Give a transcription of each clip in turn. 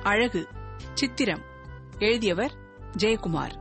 அழகு சித்திரம் எழுதியவர் ஜெயக்குமார்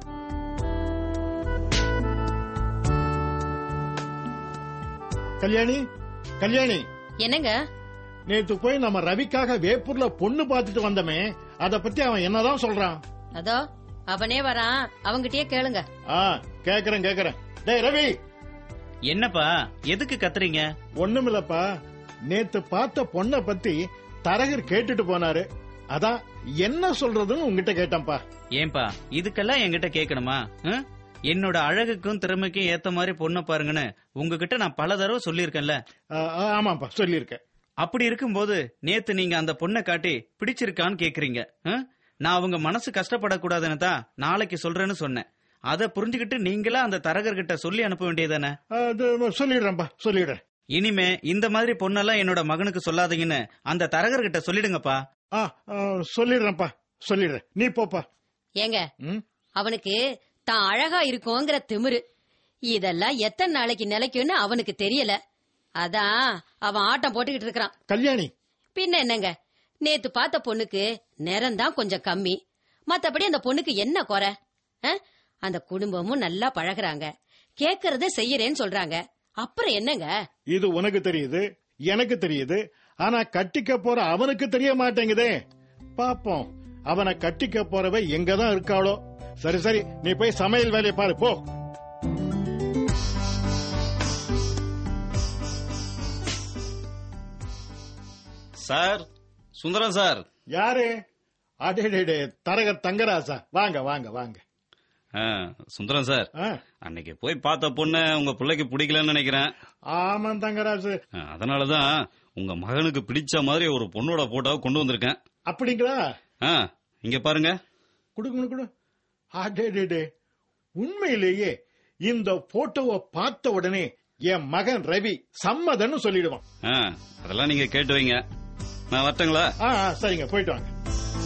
கல்யாணி கல்யாணி என்னங்க நேத்து போய் நம்ம ரவிக்காக வேப்பூர்ல பொண்ணு பார்த்துட்டு வந்தமே அத பத்தி அவன் என்னதான் சொல்றான் அதோ அவனே வரான் அவங்கிட்டயே கேளுங்க ஆ கேக்குறேன் கேக்குறேன் டேய் ரவி என்னப்பா எதுக்கு கத்துறீங்க ஒண்ணுமில்லப்பா நேத்து பார்த்த பொண்ண பத்தி தரகர் கேட்டுட்டு போனாரு அதான் என்ன சொல்றதுன்னு உங்ககிட்ட கேட்டேன்ப்பா ஏன்பா இதுக்கெல்லாம் என்கிட்ட கேட்கணுமா ஹம்? என்னோட அழகுக்கும் திறமைக்கும் ஏத்த மாதிரி பொண்ணை பாருங்கன்னு உங்ககிட்ட நான் பல தடவை சொல்லியிருக்கேன்ல ஆ, ஆ, ஆமாப்பா சொல்லியிருக்கேன் அப்படி இருக்கும்போது நேத்து நீங்க அந்த பொண்ணை காட்டி பிடிச்சிருக்கான்னு கேக்குறீங்க ஹம்? நான் அவங்க மனசு கஷ்டப்படக்கூடாதுன்னு தான் நாளைக்கு சொல்றேன்னு சொன்னேன் அதை புரிஞ்சுக்கிட்டு நீங்களா அந்த தரகர்கிட்ட சொல்லி அனுப்ப வேண்டியதானே அது சொல்லிடுறேன்ப்பா சொல்லிடுறேன் இனிமே இந்த மாதிரி பொண்ணெல்லாம் என்னோட மகனுக்கு சொல்லாதீங்கன்னு அந்த தரகர்கிட்ட சொல்லிடுங்கப்பா ஆ ஆ, சொல்லிடுறேன்ப்பா சொல்லிடுறேன் நீ போப்பா ஏங்க ம் அவனுக்கு தான் அழகா இருக்கோங்கிற திமிரு இதெல்லாம் எத்தனை நாளைக்கு நிலைக்கும்னு அவனுக்கு தெரியல அதான் அவன் ஆட்டம் போட்டுக்கிட்டு இருக்கிறான் கல்யாணி பின்ன என்னங்க நேத்து பார்த்த பொண்ணுக்கு நிறம் தான் கொஞ்சம் கம்மி மத்தபடி அந்த பொண்ணுக்கு என்ன குறை ஆ? அந்த குடும்பமும் நல்லா பழகுறாங்க கேக்குறத செய்யறேன்னு சொல்றாங்க அப்புறம் என்னங்க இது உனக்கு தெரியுது எனக்கு தெரியுது ஆனா கட்டிக்க போற அவனுக்கு தெரிய மாட்டேங்குதே பாப்போம் அவனை கட்டிக்க போறவ எங்கதான் இருக்காளோ சரி சரி நீ போய் சமையல் வேலையை பாரு போ சார் சுந்தரம் சார் யாரு அடேடே தரகர் தங்கராசா வாங்க வாங்க வாங்க சுந்தரம் சார் ஆ, அன்னைக்கு போய் பார்த்த பொண்ணு உங்க பிள்ளைக்கு பிடிக்கலன்னு நினைக்கிறேன் ஆமாம் தங்கராசு அஹ், அதனாலதான் உங்க மகனுக்கு பிடிச்ச மாதிரி ஒரு பொண்ணோட போட்டோவை கொண்டு வந்திருக்கேன் அப்படிங்களா ஆ, இங்க பாருங்க குடு குடு குடு அடேடே உண்மையிலேயே இந்த போட்டோவை பார்த்த உடனே என் மகன் ரவி சம்மதன்னு சொல்லிடுவான் ஆ, அதெல்லாம் நீங்க கேட்டு வைங்க நான் வரட்டுங்களா ஆ ஆ, சரிங்க போயிட்டு வாங்க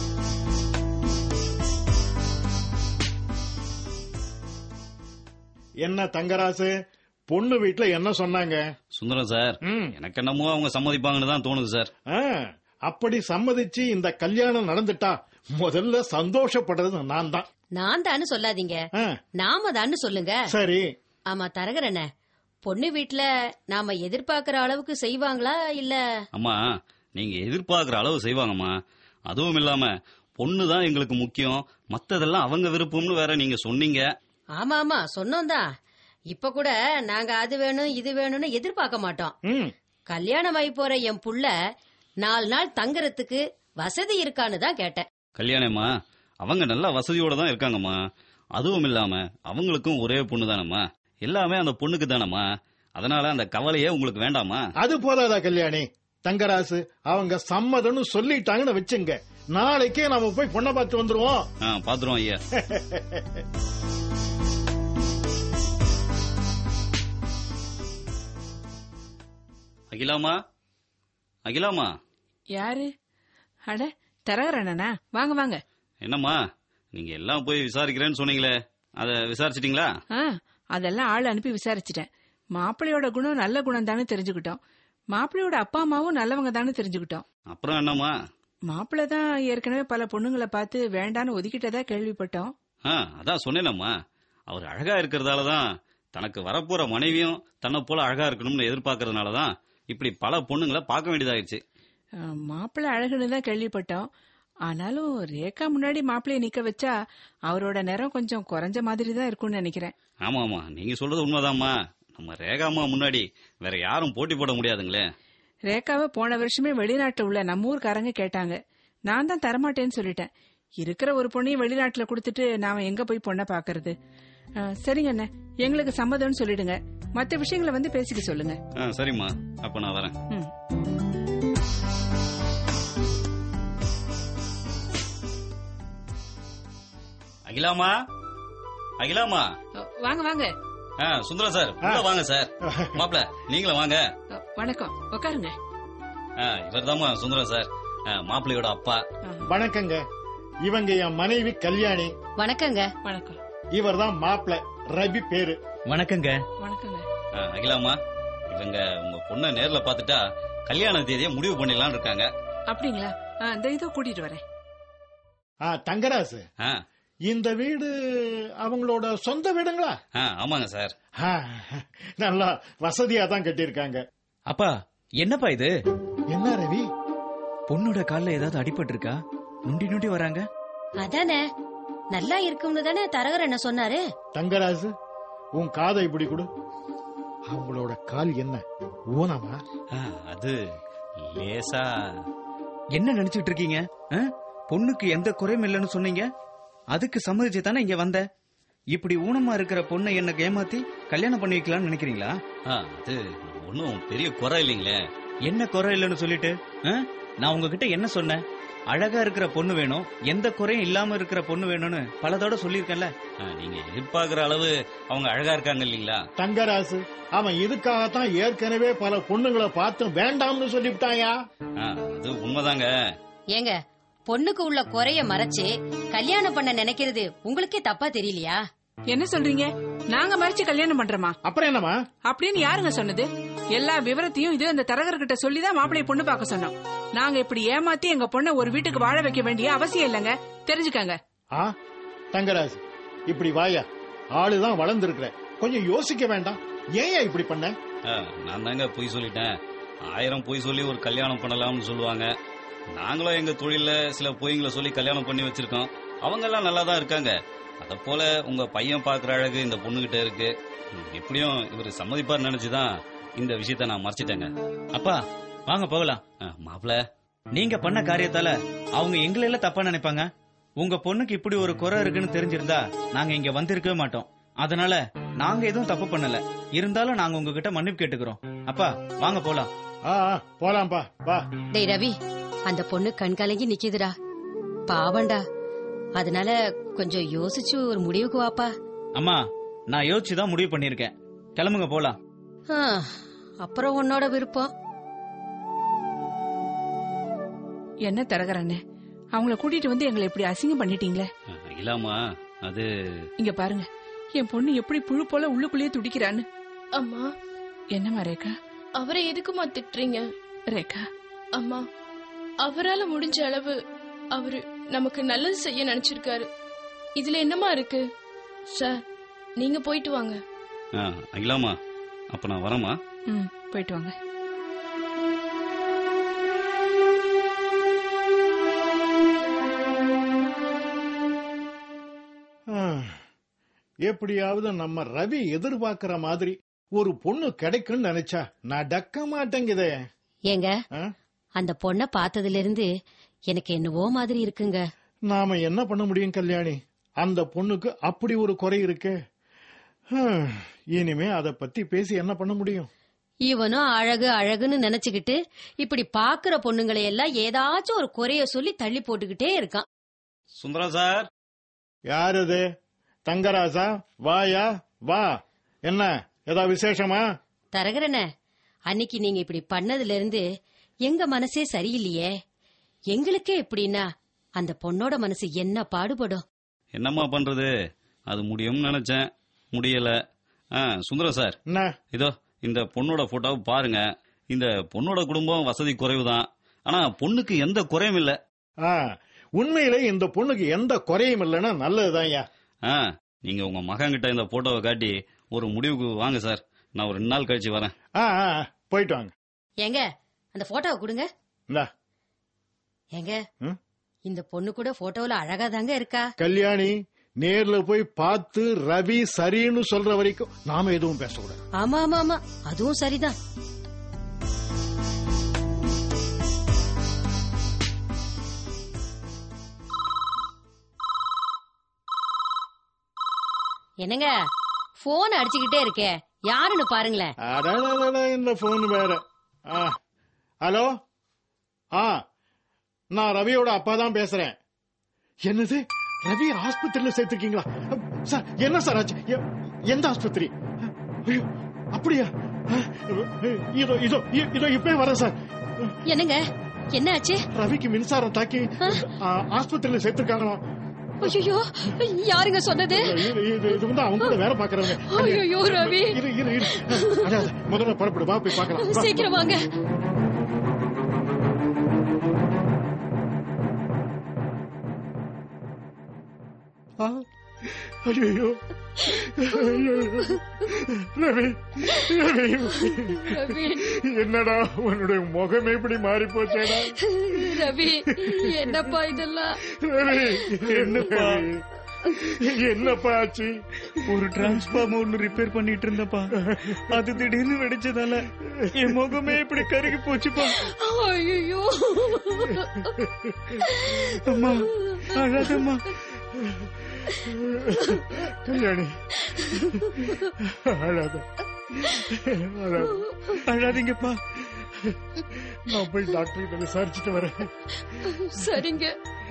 என்ன தங்கராசு பொண்ணு வீட்ல என்ன சொன்னாங்க சுந்தரம் சார் ம். எனக்கு என்னமோ அவங்க சம்மதிப்பாங்கன்னு தான் தோணுது சார் ஆ, அப்படி சம்மதிச்சு இந்த கல்யாணம் நடந்துட்டா முதல்ல சந்தோஷப்படுறது நான் தான் நான் தான்னு சொல்லாதீங்க ஆ, நாம தான்னு சொல்லுங்க சரி ஆமா தரகர் என்ன பொண்ணு வீட்ல நாம எதிர்பார்க்கிற அளவுக்கு செய்வாங்களா இல்ல அம்மா நீங்க எதிர்பார்க்கிற அளவு செய்வாங்கம்மா அதுவும் இல்லாம பொண்ணு தான் எங்களுக்கு முக்கியம் மத்ததெல்லாம் அவங்க விருப்பம்னு வேற நீங்க சொன்னீங்க ஆமா ஆமா சொன்னோம் தான் இப்ப கூட நாங்க அது வேணும் இது வேணும்னு எதிர்பார்க்க மாட்டோம் ம் கல்யாணம் ஆகி போற என் புள்ள நாலு நாள் தங்குறதுக்கு வசதி இருக்கான்னு தான் கேட்டேன் கல்யாணம்மா அவங்க நல்ல வசதியோட தான் இருக்காங்கம்மா அதுவும் இல்லாம அவங்களுக்கும் ஒரே பொண்ணு தானம்மா எல்லாமே அந்த பொண்ணுக்கு தானம்மா அதனால அந்த கவலையே உங்களுக்கு வேண்டாமா அது போதாதா கல்யாணி தங்கராசு அவங்க சம்மதம்னு சொல்லிட்டாங்கன்னு வச்சுங்க நாளைக்கே நாம போய் பொண்ணை பார்த்து வந்துருவோம் ஆ, பாத்துருவோம் ஐயா அகிலாமா அகிலாமா யாரு அட தரகர் அண்ணனா வாங்க வாங்க என்னம்மா நீங்க எல்லாம் போய் விசாரிக்கிறேன்னு சொன்னீங்களே அத விசாரிச்சிட்டீங்களா ஆ அதெல்லாம் ஆள் அனுப்பி விசாரிச்சிட்டேன் மாப்பிள்ளையோட குணம் நல்ல குணம் தானே தெரிஞ்சுக்கிட்டோம் மாப்பிள்ளையோட அப்பா அம்மாவும் நல்லவங்க தானே தெரிஞ்சுக்கிட்டோம் அப்புறம் என்னம்மா மாப்பிள்ளை தான் ஏற்கனவே பல பொண்ணுங்களை பார்த்து வேண்டான்னு ஒதுக்கிட்டதா கேள்விப்பட்டோம் ஆ அதான் சொன்னேனம்மா அவர் அழகா இருக்கிறதால தான் தனக்கு வரப்போற மனைவியும் தன்னை போல அழகா இருக்கணும்னு எதிர்பார்க்கறதுனால தான் இப்படி பல பொண்ணுங்களை பார்க்க வேண்டியதாயிடுச்சு ஆ, மாப்பிள்ளை அழகுன்னு தான் கேள்விப்பட்டோம் ஆனாலும் ரேகா முன்னாடி மாப்பிள்ளைய நிக்க வச்சா அவரோட நிறம் கொஞ்சம் குறைஞ்ச மாதிரி தான் இருக்கும்னு நினைக்கிறேன் ஆமா ஆமா நீங்க சொல்றது உண்மைதாம்மா நம்ம ரேகாம்மா முன்னாடி வேற யாரும் போட்டி போட முடியாதுங்களே ரேகாவை போன வருஷமே வெளிநாட்டுல உள்ள நம்ம ஊர்க்காரங்க கேட்டாங்க நான் தான் தரமாட்டேன்னு சொல்லிட்டேன் இருக்கிற ஒரு பொண்ணையும் வெளிநாட்டுல கொடுத்துட்டு நாம எங்க போய் பொண்ணை பாக்குறது ஆ, சரிங்க அண்ணே எங்களுக்கு சம்மதம்னு சொல்லிடுங்க மத்த விஷயங்களை வந்து பேசிக்க சொல்லுங்க ஆ சரிம்மா அப்ப நான் வரேன் ம். அகிலாமா அகிலாமா அ, வாங்க வாங்க ஆ சுந்தரம் சார் உள்ள வாங்க சார் மாப்பிள நீங்களும் வாங்க அ, வணக்கம் உட்காருங்க இவர் சுந்தரம் சார் ஆ, மாப்பிள்ளையோட அப்பா ஆ, வணக்கங்க இவங்க என் மனைவி கல்யாணி வணக்கங்க வணக்கம் இவர் தான் மாப்பிள்ள ரவி பேரு வணக்கங்க வணக்கங்க ஆ, அகிலாமா இவங்க உங்க பொண்ணை நேர்ல பாத்துட்டா கல்யாண தேதியை முடிவு பண்ணிடலாம்னு இருக்காங்க அப்படிங்களா ஆ, இந்த இதோ கூட்டிட்டு வரேன் ஆ, தங்கராசு ஆ, இந்த வீடு அவங்களோட சொந்த வீடுங்களா ஆ, ஆமாங்க சார் ஆ, நல்லா வசதியா தான் கட்டியிருக்காங்க அப்பா என்னப்பா இது என்ன ரவி பொண்ணோட கால்ல ஏதாவது அடிபட்டு இருக்கா நுண்டி நுண்டி வராங்க அதானே நல்லா இருக்கும்னு தானே தரகர் என்ன சொன்னாரு தங்கராசு உன் காதை இப்படி கொடு அவங்களோட கால் என்ன ஊனமா ஆ, அது லேசா என்ன நினைச்சிட்டு இருக்கீங்க ஆ? பொண்ணுக்கு எந்த குறையும் இல்லைன்னு சொன்னீங்க அதுக்கு சம்மதிச்சு தானே இங்க வந்த இப்படி ஊனமா இருக்கிற பொண்ணை என்ன ஏமாத்தி கல்யாணம் பண்ணி வைக்கலாம்னு நினைக்கிறீங்களா ஆ, அது ஒன்றும் பெரிய குறை இல்லைங்களே என்ன குறை இல்லைன்னு சொல்லிட்டு ஆ? நான் உங்ககிட்ட என்ன சொன்னேன் அழகா இருக்கிற பொண்ணு வேணும் எந்த குறையும் இல்லாம இருக்கிற பொண்ணு வேணும்னு பல தடவை சொல்லியிருக்கேன்ல ஆ, நீங்க எதிர்பார்க்கிற அளவு அவங்க அழகா இருக்காங்க இல்லைங்களா தங்கராசு அவன் இதுக்காகத்தான் ஏற்கனவே பல பொண்ணுங்களை பார்த்து வேண்டாம்னு சொல்லிவிட்டாயா ஆ, அது உண்மைதாங்க ஏங்க பொண்ணுக்கு உள்ள குறைய மறைச்சு கல்யாணம் பண்ண நினைக்கிறது உங்களுக்கே தப்பா தெரியலையா என்ன சொல்றீங்க நாங்க மறைச்சு கல்யாணம் பண்றோமா அப்புறம் என்னமா அப்படின்னு யாருங்க சொன்னது எல்லா விவரத்தையும் இது அந்த தரகர்கிட்ட சொல்லிதான் மாப்பிளைய பொண்ணு பார்க்க சொன்னோம் நாங்க இப்படி ஏமாத்தி எங்க பொண்ணை ஒரு வீட்டுக்கு வாழ வைக்க வேண்டிய அவசியம் இல்லைங்க தெரிஞ்சுக்கங்க ஆ தங்கராஜ் இப்படி வாயா ஆளுதான் வளர்ந்துருக்கிற கொஞ்சம் யோசிக்க வேண்டாம் ஏன் இப்படி பண்ண ஆ, நான் தாங்க பொய் சொல்லிட்டேன் ஆயிரம் பொய் சொல்லி ஒரு கல்யாணம் பண்ணலாம்னு சொல்லுவாங்க நாங்களும் எங்க தொழில சில பொய்ங்களை சொல்லி கல்யாணம் பண்ணி வச்சிருக்கோம் அவங்க எல்லாம் நல்லா தான் இருக்காங்க அத போல உங்க பையன் பாக்குற அழகு இந்த பொண்ணுகிட்ட இருக்கு ம், எப்படியும் இவர் சம்மதிப்பார் நினைச்சுதான் இந்த விஷயத்த நான் மறைச்சிட்டேங்க அப்பா வாங்க போகலாம் மாப்பிள நீங்க பண்ண காரியத்தால அவங்க எங்களெல்லாம் தப்பா நினைப்பாங்க உங்க பொண்ணுக்கு இப்படி ஒரு குறை இருக்குன்னு தெரிஞ்சிருந்தா நாங்க இங்க வந்திருக்கவே மாட்டோம் அதனால நாங்க எதுவும் தப்பு பண்ணல இருந்தாலும் நாங்க உங்ககிட்ட மன்னிப்பு கேட்டுக்கிறோம் அப்பா வாங்க போலாம் ஆ ஆ, போலாம்பா வா டேய் ரவி அந்த பொண்ணு கண் கலங்கி நிக்குதுடா பாவண்டா அதனால கொஞ்சம் யோசிச்சு ஒரு முடிவுக்கு வாப்பா அம்மா நான் யோசிச்சு தான் முடிவு பண்ணிருக்கேன் கிளம்புங்க போலாம் ஆ, அப்புறம் உன்னோட விருப்பம் என்ன தரகர் அண்ணே அவங்கள கூட்டிட்டு வந்து எங்களை இப்படி அசிங்கம் பண்ணிட்டீங்களே ஆ, இல்லாமா அது இங்க பாருங்க என் பொண்ணு எப்படி புழு போல உள்ளுக்குள்ளேயே துடிக்கிறான்னு அம்மா என்னம்மா ரேகா அவரை எதுக்குமா திட்டுறீங்க ரேகா அம்மா அவரால முடிஞ்ச அளவு அவரு நமக்கு நல்லது செய்ய நினைச்சிருக்காரு இதுல என்னமா இருக்கு சார் நீங்க போயிட்டு வாங்க ஆ, இல்லாமா அப்ப நான் வரேம்மா ம் போயிட்டு வாங்க ஆ, எப்படியாவது நம்ம ரவி எதிர்பார்க்கிற மாதிரி ஒரு பொண்ணு கிடைக்கும்னு நினைச்சா நடக்க மாட்டேங்குதே ஏங்க ஆ? அந்த பொண்ண பார்த்ததுல இருந்து எனக்கு என்னவோ மாதிரி இருக்குங்க நாம என்ன பண்ண முடியும் கல்யாணி அந்த பொண்ணுக்கு அப்படி ஒரு குறை இருக்கு ஹம், இனிமே அத பத்தி பேசி என்ன பண்ண முடியும் இவனும் அழகு அழகுன்னு நினைச்சுக்கிட்டு இப்படி பாக்குற பொண்ணுங்களை எல்லாம் ஏதாச்சும் ஒரு குறைய சொல்லி தள்ளி போட்டுக்கிட்டே இருக்கான் சுந்தரம் சார் யார் அது தங்கராசா வாயா வா என்ன ஏதா விசேஷமா தரகரன அன்னைக்கு நீங்க இப்படி பண்ணதுல இருந்து எங்க மனசே சரியில்லையே எங்களுக்கே எப்படின்னா அந்த பொண்ணோட மனசு என்ன பாடுபடும் என்னம்மா பண்றது அது முடியும்னு நினைச்சேன் முடியல ஆ, சுந்தரம் சார் என்ன இதோ இந்த பொண்ணோட போட்டோவை பாருங்க இந்த பொண்ணோட குடும்பம் வசதி குறைவுதான் ஆனா பொண்ணுக்கு எந்த குறையும் இல்ல ஆ, உண்மையிலே இந்த பொண்ணுக்கு எந்த குறையும் இல்லைன்னா நல்லதுதான்யா ஆ, நீங்க உங்க மகன்கிட்ட இந்த போட்டோவை காட்டி ஒரு முடிவுக்கு வாங்க சார் நான் ஒரு ரெண்டு நாள் கழிச்சு வரேன் ஆ ஆ, போயிட்டு வாங்க ஏங்க அந்த போட்டோவை கொடுங்க இந்தா ஏங்க ம்? இந்த பொண்ணு கூட போட்டோல அழகா தாங்க இருக்கா கல்யாணி நேர்ல போய் பார்த்து ரவி சரின்னு சொல்ற வரைக்கும் நாம எதுவும் பேசக்கூடாது ஆமா ஆமா ஆமா அதுவும் சரிதான் என்னங்க போன் அடிச்சுக்கிட்டே இருக்கே யாருன்னு பாருங்களேன் அடடடட, இந்த போன் வேற ஆ, ஹலோ ஆ நான் ரவியோட அப்பா தான் பேசுறேன் என்னது ரவி ஆஸ்பத்திரியில சேர்த்திருக்கீங்களா சார் என்ன சார் ஆச்சு எ- எந்த ஆஸ்பத்திரி ஐயோ, அப்படியா இதோ இதோ இ- இதோ இப்பே வரேன் சார் என்னங்க என்ன ஆச்சு ரவிக்கு மின்சாரம் தாக்கி ஆ, ஆஸ்பத்திரியில சேர்த்திருக்காங்களாம் ஐயோ யாருங்க சொன்னது இது இது- இது வந்து அவங்க கூட வேலை பாக்குறவங்க ஐயோ ரவி இரு இரு இரு அட, அட, முதல்ல புறப்படு வா போய் பார்க்கலாம் வா. சீக்கிரம் வாங்க ஐயோ ரவி ரவி ரவி என்னடா உன்னுடைய முகம் எப்படி மாறி போச்சேடா ரவி என்னப்பா இதெல்லாம் ரவி என்னப்பா? என்னப்பா ஆச்சு ஒரு டிரான்ஸ்பார்மர் ஒன்னு ரிப்பேர் பண்ணிட்டு இருந்தப்பா அது திடீர்னு வெடிச்சதால என் முகமே இப்படி கருகி போச்சுப்பா ஐயோ அம்மா அழாதம்மா கல்யாணி அழாத அழாத அழாதீங்கப்பா நான் போய் டாக்டர் கிட்ட விசாரிச்சுட்டு வரேன் சரிங்க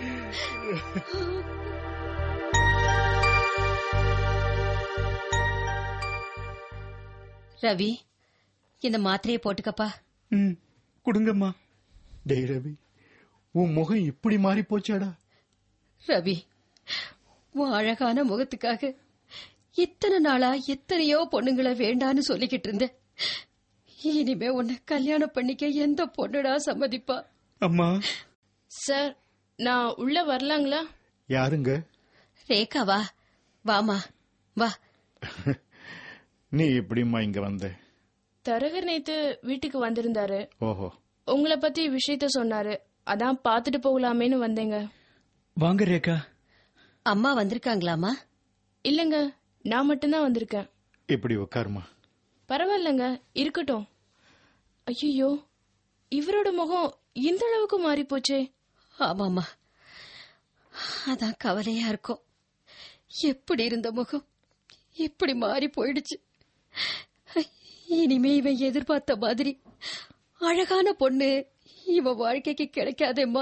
ரவி இந்த மாத்திரையை போட்டுக்கப்பா ம் கொடுங்கம்மா டேய் ரவி உன் முகம் இப்படி மாறி போச்சாடா ரவி உன் அழகான முகத்துக்காக இத்தனை நாளா எத்தனையோ பொண்ணுங்களை வேண்டான்னு சொல்லிக்கிட்டு இருந்தேன் இனிமே உன்னை கல்யாணம் பண்ணிக்க எந்த பொண்ணுடா சம்மதிப்பா அம்மா சார் நான் உள்ள வரலாங்களா யாருங்க ரேகாவா வாமா வா நீ எப்படிம்மா இங்க வந்த தரகர் நேத்து வீட்டுக்கு வந்திருந்தாரு ஓஹோ உங்களை பத்தி விஷயத்த சொன்னாரு அதான் பாத்துட்டு போகலாமேன்னு வந்தேங்க வாங்க ரேகா அம்மா வந்திருக்காங்களாமா இல்லங்க நான் மட்டும்தான் வந்திருக்கேன் இப்படி உட்காருமா பரவாயில்லங்க இருக்கட்டும் ஐயோ இவரோட முகம் இந்த அளவுக்கு மாறி போச்சே ஆமாமா அதான் கவலையா இருக்கும் எப்படி இருந்த முகம் இப்படி மாறி போயிடுச்சு இனிமே இவன் எதிர்பார்த்த மாதிரி அழகான பொண்ணு இவன் வாழ்க்கைக்கு கிடைக்காதேம்மா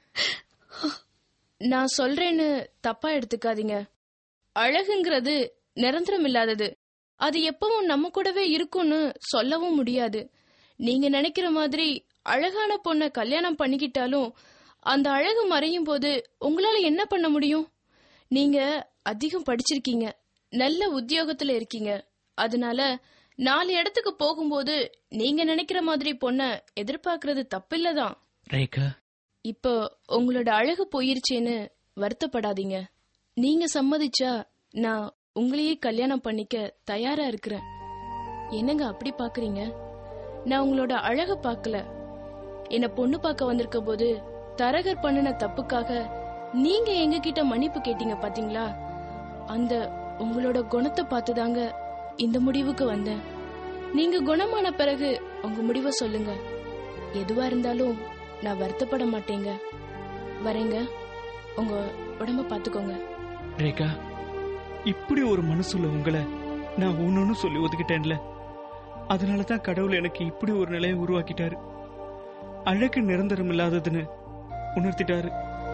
நான் சொல்றேன்னு தப்பா எடுத்துக்காதீங்க அழகுங்கிறது நிரந்தரம் இல்லாதது அது எப்பவும் நம்ம கூடவே இருக்கும்னு சொல்லவும் முடியாது நீங்க நினைக்கிற மாதிரி அழகான பொண்ண கல்யாணம் பண்ணிக்கிட்டாலும் அந்த அழகு மறையும் போது உங்களால என்ன பண்ண முடியும் நீங்க அதிகம் படிச்சிருக்கீங்க நல்ல உத்தியோகத்துல இருக்கீங்க அதனால நாலு இடத்துக்கு போகும்போது நீங்க நினைக்கிற மாதிரி பொண்ண எதிர்பார்க்கறது தப்பில்லதான் ரேகா இப்போ உங்களோட அழகு போயிருச்சேன்னு வருத்தப்படாதீங்க நீங்க சம்மதிச்சா நான் உங்களையே கல்யாணம் பண்ணிக்க தயாரா இருக்கிறேன் என்னங்க அப்படி பாக்குறீங்க நான் உங்களோட அழக பார்க்கல என்ன பொண்ணு பார்க்க வந்திருக்க போது தரகர் பண்ணின தப்புக்காக நீங்க எங்க கிட்ட மன்னிப்பு கேட்டீங்க பாத்தீங்களா அந்த உங்களோட குணத்தை பார்த்துதாங்க இந்த முடிவுக்கு வந்தேன் நீங்க குணமான பிறகு உங்க முடிவை சொல்லுங்க எதுவா இருந்தாலும் நான் வருத்தப்பட மாட்டேங்க வரேங்க உங்க உடம்ப பாத்துக்கோங்க ரேகா இப்படி ஒரு மனசுல உங்களை நான் ஒன்னு சொல்லி ஒதுக்கிட்டேன்ல அதனாலதான் கடவுள் எனக்கு இப்படி ஒரு நிலையை உருவாக்கிட்டாரு அழகு நிரந்தரம் இல்லாததுன்னு உணர்த்திட்டாரு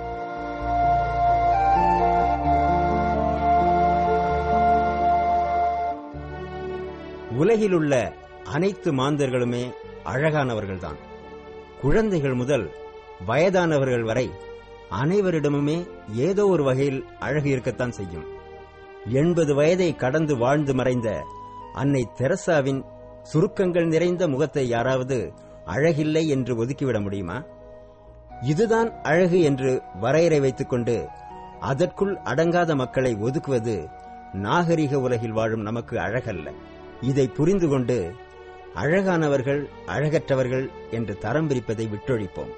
உலகிலுள்ள அனைத்து மாந்தர்களுமே அழகானவர்கள்தான் குழந்தைகள் முதல் வயதானவர்கள் வரை அனைவரிடமுமே ஏதோ ஒரு வகையில் அழகு இருக்கத்தான் செய்யும் எண்பது வயதை கடந்து வாழ்ந்து மறைந்த அன்னை தெரசாவின் சுருக்கங்கள் நிறைந்த முகத்தை யாராவது அழகில்லை என்று ஒதுக்கிவிட முடியுமா இதுதான் அழகு என்று வரையறை வைத்துக்கொண்டு அதற்குள் அடங்காத மக்களை ஒதுக்குவது நாகரிக உலகில் வாழும் நமக்கு அழகல்ல இதை புரிந்து கொண்டு அழகானவர்கள் அழகற்றவர்கள் என்று தரம் பிரிப்பதை விட்டொழிப்போம்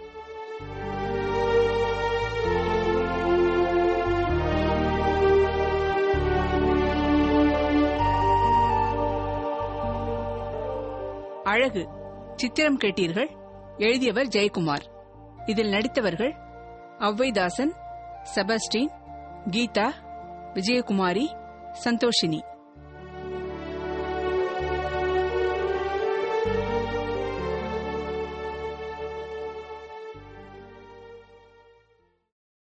அழகு சித்திரம் கேட்டீர்கள் எழுதியவர் ஜெயக்குமார் இதில் நடித்தவர்கள் ஔவைதாசன் செபஸ்டின் கீதா விஜயகுமாரி சந்தோஷினி